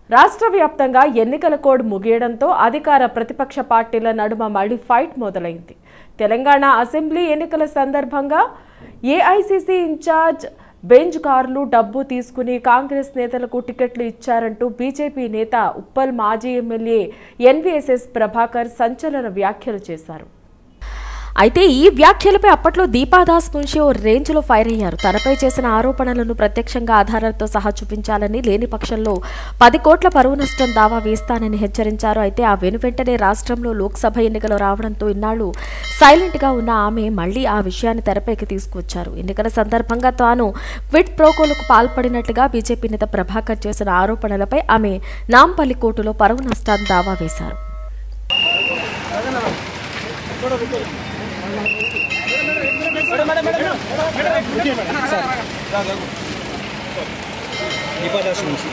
రాష్ట్ర వ్యాప్తంగా ఎన్నికల కోడ్ ముగియడంతో అధికార ప్రతిపక్ష పార్టీల నడుమ మళ్లీ ఫైట్ మొదలైంది తెలంగాణ అసెంబ్లీ ఎన్నికల సందర్భంగా ఏఐసిసి ఇన్ఛార్జ్ బెంచ్ కార్లు డబ్బు తీసుకుని కాంగ్రెస్ నేతలకు టికెట్లు ఇచ్చారంటూ బీజేపీ నేత ఉప్పల్ మాజీ ఎమ్మెల్యే ఎన్వీఎస్ఎస్ ప్రభాకర్ సంచలన వ్యాఖ్యలు చేశారు అయితే ఈ వ్యాఖ్యలపై అప్పట్లో దీపాదాస్ మున్షి ఓ రేంజ్లో ఫైర్ అయ్యారు తనపై చేసిన ఆరోపణలను ప్రత్యక్షంగా ఆధారాలతో సహా చూపించాలని లేని పక్షంలో పది కోట్ల పరువు నష్టం దావా వేస్తానని హెచ్చరించారు అయితే ఆ వెను వెంటనే రాష్ట్రంలో లోక్సభ ఎన్నికలు రావడంతో ఇన్నాళ్లు సైలెంట్గా ఉన్న ఆమె మళ్లీ ఆ విషయాన్ని తెరపైకి తీసుకువచ్చారు ఎన్నికల సందర్భంగా తాను క్విట్ ప్రోకోలకు పాల్పడినట్లుగా బీజేపీ నేత ప్రభాకర్ చేసిన ఆరోపణలపై ఆమె నాంపల్లి కోర్టులో పరువు నష్టాన్ని దావా వేశారు దీపాదాస్ నుంచి